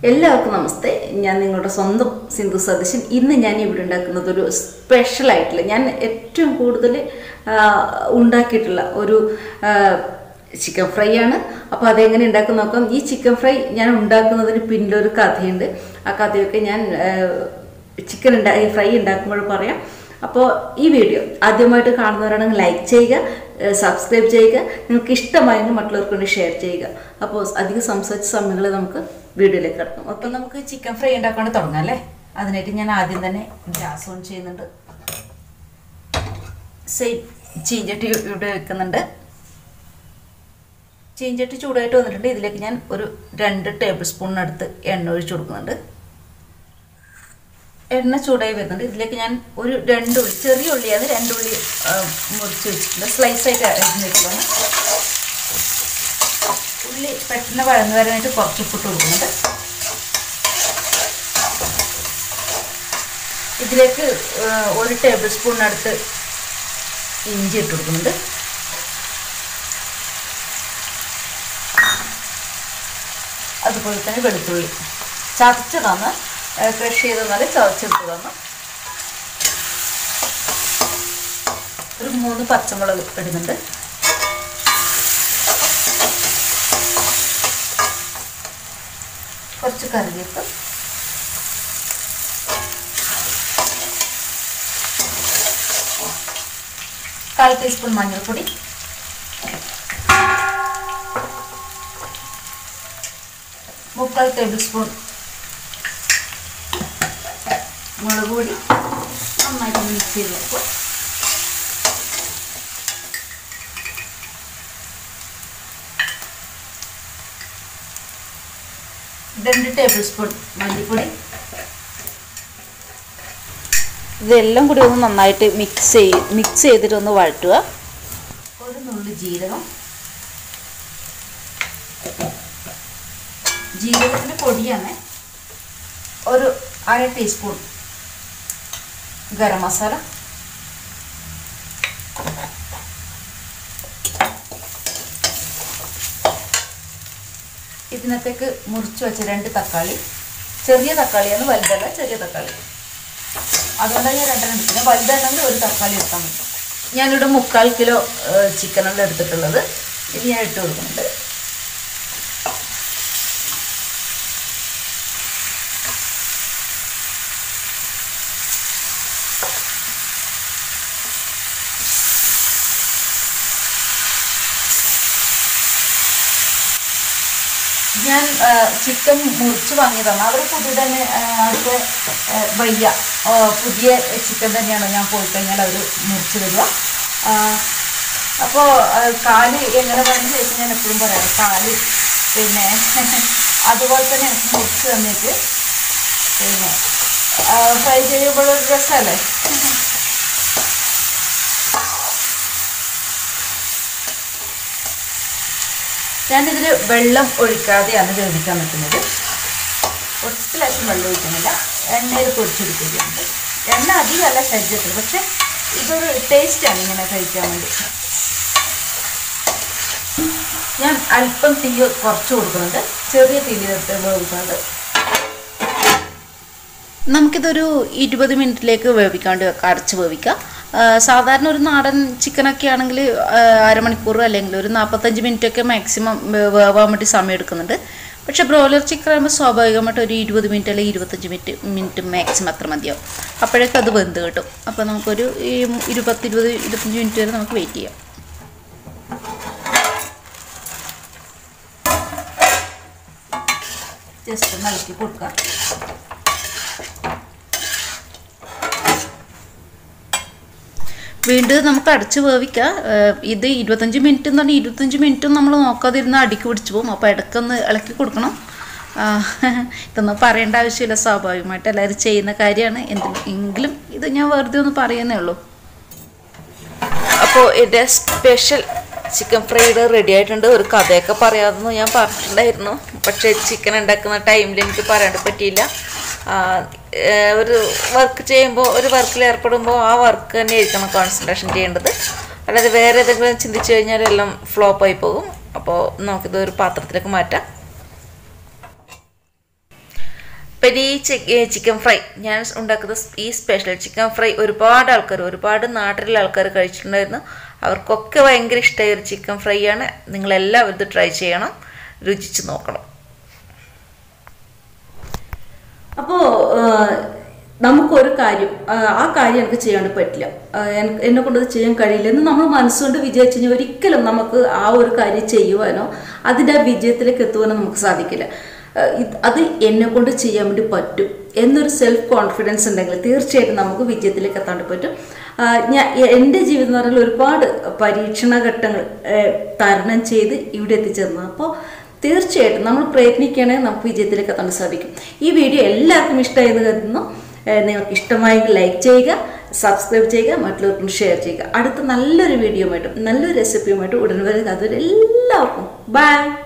എല്ലാവർക്കും നമസ്തേ ഞാൻ നിങ്ങളുടെ സ്വന്തം സിന്ധു സതീശൻ ഇന്ന് ഞാൻ ഇവിടെ ഉണ്ടാക്കുന്നത് ഒരു സ്പെഷ്യൽ ആയിട്ടുള്ള ഞാൻ ഏറ്റവും കൂടുതൽ ആ, ഉണ്ടാക്കിയിട്ടുള്ള ഒരു ചിക്കൻ ഫ്രൈ ആണ് അപ്പോൾ അതെങ്ങനെ ഉണ്ടാക്കുന്ന നോക്കാം ഈ ചിക്കൻ ഫ്രൈ ഞാൻ ഉണ്ടാക്കുന്നതിന് പിന്നിലൊരു കഥയുണ്ട് ആ കഥയൊക്കെ ഞാൻ ചിക്കൻ ഉണ്ടാ ഫ്രൈ ഉണ്ടാക്കുമ്പോൾ പറയാം അപ്പോൾ ഈ വീഡിയോ ആദ്യമായിട്ട് കാണുന്നവരാണെങ്കിൽ ലൈക്ക് ചെയ്യുക സബ്സ്ക്രൈബ് ചെയ്യുക നിങ്ങൾക്ക് ഇഷ്ടമായെങ്കിൽ മറ്റുള്ളവർക്ക് വേണ്ടി ഷെയർ ചെയ്യുക അപ്പോൾ അധികം സംസാരിച്ച സമയങ്ങളിൽ നമുക്ക് വീഡിയോയിലേക്ക് കിടക്കും അപ്പോൾ നമുക്ക് ചിക്കൻ ഫ്രൈ ഉണ്ടാക്കാണ്ട് തുടങ്ങാം അല്ലേ അതിനായിട്ട് ഞാൻ ആദ്യം തന്നെ ഗ്യാസ് ഓൺ ചെയ്യുന്നുണ്ട് സെയിം ചീഞ്ചട്ടി ഇവിടെ വെക്കുന്നുണ്ട് ചീഞ്ചട്ടി ചൂടായിട്ട് വന്നിട്ടുണ്ട് ഇതിലേക്ക് ഞാൻ ഒരു രണ്ട് ടേബിൾ സ്പൂണിനടുത്ത് എണ്ണ ഒഴിച്ചു കൊടുക്കുന്നുണ്ട് എണ്ണ ചൂടായി വരുന്നുണ്ട് ഇതിലേക്ക് ഞാൻ ഒരു രണ്ട് ഉള്ളി ചെറിയ ഉള്ളിയാണ് രണ്ട് ഉള്ളി ആ, മുറിച്ച് വെച്ചിട്ടുണ്ട് സ്ലൈസ് ആയിട്ട് അരിഞ്ഞ് വെച്ചതാണ് ഉള്ളി പെട്ടെന്ന് വഴന്നു വരാനായിട്ട് കുറച്ച് ഉപ്പിട്ട് കൊടുക്കുന്നുണ്ട് ഇതിലേക്ക് ആ, ഒരു ടേബിൾ സ്പൂണിനടുത്ത് ഇഞ്ചി ഇട്ട് കൊടുക്കുന്നുണ്ട് അതുപോലെ തന്നെ വെളുത്തുള്ളി ചതച്ചതാണ് ക്രഷ് ചെയ്തെന്നാൽ ചതച്ചെടുത്തതാണ് ഒരു മൂന്ന് പച്ചമുളക് ഇടുന്നുണ്ട് കുറച്ച് കറിവേപ്പ് കാൽ ടീസ്പൂൺ മഞ്ഞൾപ്പൊടി മുക്കാൽ ടേബിൾ സ്പൂൺ മുളക് പൊടി നന്നായിട്ട് മിക്സ് ചെയ്ത് വെക്കുക രണ്ട് ടേബിൾ സ്പൂൺ മല്ലിപ്പൊടി ഇതെല്ലാം കൂടി ഒന്ന് നന്നായിട്ട് മിക്സ് ചെയ്ത് മിക്സ് ചെയ്തിട്ട് ഒന്ന് വഴറ്റുക ഒരു നുള്ളി ജീരകം ജീരകത്തിൻ്റെ പൊടിയാണ് ഒരു അര ടീസ്പൂൺ ഗരം മസാല ഇതിനകത്തേക്ക് മുറിച്ച് വെച്ച രണ്ട് തക്കാളി ചെറിയ തക്കാളിയാണ് വലുതല്ല ചെറിയ തക്കാളി അതുകൊണ്ടാണ് ഞാൻ രണ്ടെണ്ണം എടുക്കുന്നത് വലുതാണെങ്കിൽ ഒരു തക്കാളി എടുക്കാൻ പറ്റും ഞാനിവിടെ മുക്കാൽ കിലോ ചിക്കനാണ് എടുത്തിട്ടുള്ളത് ഇത് ഞാൻ ഇട്ട് കൊടുക്കുന്നുണ്ട് ഞാൻ ചിക്കൻ മുറിച്ച് വാങ്ങിയതാണ് അവർ പുതിയ തന്നെ അടുത്ത് വയ്യ പുതിയ ചിക്കൻ തന്നെയാണ് ഞാൻ പോയി കഴിഞ്ഞാൽ അവർ മുറിച്ച് തരിക അപ്പോൾ കാല് എങ്ങനെ പറഞ്ഞു ചോദിച്ചാൽ ഞാൻ എപ്പോഴും പറയാം കാല് പിന്നെ അതുപോലെ തന്നെ എനിക്ക് മുറിച്ച് തന്നിട്ട് പിന്നെ ഫ്രൈ ചെയ്യുമ്പോൾ ഒരു രസമല്ലേ ഞാനിതിൽ വെള്ളം ഒഴിക്കാതെയാണ് വേവിക്കാൻ നിൽക്കുന്നത് കുറച്ച് ലേശം വെള്ളം ഒഴിക്കുന്നില്ല എണ്ണയിൽ പൊരിച്ചെടുക്കുകയുണ്ട് എണ്ണ അധികമല്ല ശരീരത്തിൽ പക്ഷെ ഇതൊരു ടേസ്റ്റാണ് ഇങ്ങനെ കഴിക്കാൻ വേണ്ടി ഞാൻ അല്പം തീ കുറച്ച് കൊടുക്കുന്നുണ്ട് ചെറിയ തീയിലെടുത്ത് വേവിക്കുന്നുണ്ട് നമുക്കിതൊരു ഇരുപത് മിനിറ്റിലേക്ക് വേവിക്കാണ്ട് വെക്കാം അടച്ച് വേവിക്കാം സാധാരണ ഒരു നാടൻ ചിക്കനൊക്കെ ആണെങ്കിൽ അരമണിക്കൂർ അല്ലെങ്കിൽ ഒരു നാൽപ്പത്തഞ്ച് മിനിറ്റൊക്കെ മാക്സിമം വേവാൻ വേണ്ടി സമയം എടുക്കുന്നുണ്ട് പക്ഷേ ബ്രോയിലർ ചിക്കൻ ആകുമ്പോൾ സ്വാഭാവികമായിട്ട് ഒരു ഇരുപത് മിനിറ്റ് അല്ലെങ്കിൽ ഇരുപത്തഞ്ച് മിനിറ്റ് മിനിറ്റ് മാക്സിമം അത്ര മതിയാവും അപ്പോഴേക്കും അത് വെന്ത് കിട്ടും അപ്പോൾ നമുക്കൊരു ഈ ഇരുപത്തി ഇരുപത് ഇരുപത്തഞ്ച് മിനിറ്റ് വരെ നമുക്ക് വെയിറ്റ് ചെയ്യാം ജസ്റ്റ് ഒന്ന് ഇളക്കി കൊടുക്കാം വീണ്ടും നമുക്ക് അടച്ച് വേവിക്കാം ഇത് ഇരുപത്തഞ്ച് മിനിറ്റ് എന്ന് പറഞ്ഞാൽ ഇരുപത്തഞ്ച് മിനിറ്റും നമ്മൾ നോക്കാതിരുന്ന് അടിക്ക് പിടിച്ചു പോകും അപ്പോൾ ഇടയ്ക്കൊന്ന് ഇളക്കി കൊടുക്കണം ഇതൊന്നും പറയേണ്ട ആവശ്യമില്ല സ്വാഭാവികമായിട്ട് എല്ലാവരും ചെയ്യുന്ന കാര്യമാണ് എന്ത് എങ്കിലും ഇത് ഞാൻ വെറുതെ ഒന്ന് പറയുന്നേ ഉള്ളൂ അപ്പോൾ എൻ്റെ സ്പെഷ്യൽ ചിക്കൻ ഫ്രൈഡ് റെഡി ആയിട്ടുണ്ട് ഒരു കഥയൊക്കെ പറയാമെന്ന് ഞാൻ പറഞ്ഞിട്ടുണ്ടായിരുന്നു പക്ഷേ ചിക്കൻ ഉണ്ടാക്കുന്ന ടൈമിൽ എനിക്ക് പറയാണ്ട് പറ്റിയില്ല ഒരു വർക്ക് ചെയ്യുമ്പോൾ ഒരു വർക്കിൽ ഏർപ്പെടുമ്പോൾ ആ വർക്ക് തന്നെ ആയിരിക്കണം കോൺസെൻട്രേഷൻ ചെയ്യേണ്ടത് അല്ലാതെ വേറെ ഏതെങ്കിലും ചിന്തിച്ചു കഴിഞ്ഞാൽ എല്ലാം ഫ്ലോപ്പായി പോകും അപ്പോൾ നമുക്കിത് ഒരു പാത്രത്തിലേക്ക് മാറ്റാം ഇപ്പം ഈ ചിക്കൻ ഫ്രൈ ഞാൻ ഉണ്ടാക്കുന്ന ഈ സ്പെഷ്യൽ ചിക്കൻ ഫ്രൈ ഒരുപാട് ആൾക്കാർ ഒരുപാട് നാട്ടിലെ ആൾക്കാർ കഴിച്ചിട്ടുണ്ടായിരുന്നു അവർക്കൊക്കെ ഭയങ്കര ഇഷ്ടമായ ഒരു ചിക്കൻ ഫ്രൈ ആണ് നിങ്ങളെല്ലാവരും ഇത് ട്രൈ ചെയ്യണം രുചിച്ച് നോക്കണം അപ്പോൾ നമുക്കൊരു കാര്യം ആ, ആ കാര്യം എനിക്ക് ചെയ്യാണ്ട് പറ്റില്ല ആ, എൻ- എന്നെ കൊണ്ട് അത് ചെയ്യാൻ കഴിയില്ല എന്ന് നമ്മൾ മനസ്സുകൊണ്ട് വിജയിച്ചു കഴിഞ്ഞാൽ ഒരിക്കലും നമുക്ക് ആ ഒരു കാര്യം ചെയ്യുവാനോ അതിൻ്റെ ആ വിജയത്തിലേക്ക് എത്തുവാനോ നമുക്ക് സാധിക്കില്ല ആ, ഇത് അത് എന്നെ കൊണ്ട് ചെയ്യാൻ വേണ്ടി പറ്റും എന്നൊരു സെൽഫ് കോൺഫിഡൻസ് ഉണ്ടെങ്കിൽ തീർച്ചയായിട്ടും നമുക്ക് വിജയത്തിലേക്ക് എത്താൻ വേണ്ടി പറ്റും ആ, ഞാൻ എൻ്റെ ജീവിതം എന്ന് പറഞ്ഞാൽ ഒരുപാട് പരീക്ഷണ ഘട്ടങ്ങൾ ഏ, തരണം ചെയ്ത് ഇവിടെ എത്തിച്ചേർന്നു അപ്പോൾ തീർച്ചയായിട്ടും നമ്മൾ പ്രയത്നിക്കുകയാണെങ്കിൽ നമുക്ക് വിജയത്തിലേക്ക് എത്താൻ സാധിക്കും ഈ വീഡിയോ എല്ലാവർക്കും ഇഷ്ടമായെന്ന് കരുതുന്നു ഏഹ് നിങ്ങൾക്ക് ഇഷ്ടമായെങ്കിൽ ലൈക്ക് ചെയ്യുക സബ്സ്ക്രൈബ് ചെയ്യുക മറ്റുള്ളവർക്കും ഷെയർ ചെയ്യുക അടുത്ത നല്ലൊരു വീഡിയോ ആയിട്ടും നല്ലൊരു റെസിപ്പിയുമായിട്ടും ഉടൻ വരെ അതുവരെ എല്ലാവർക്കും ബൈ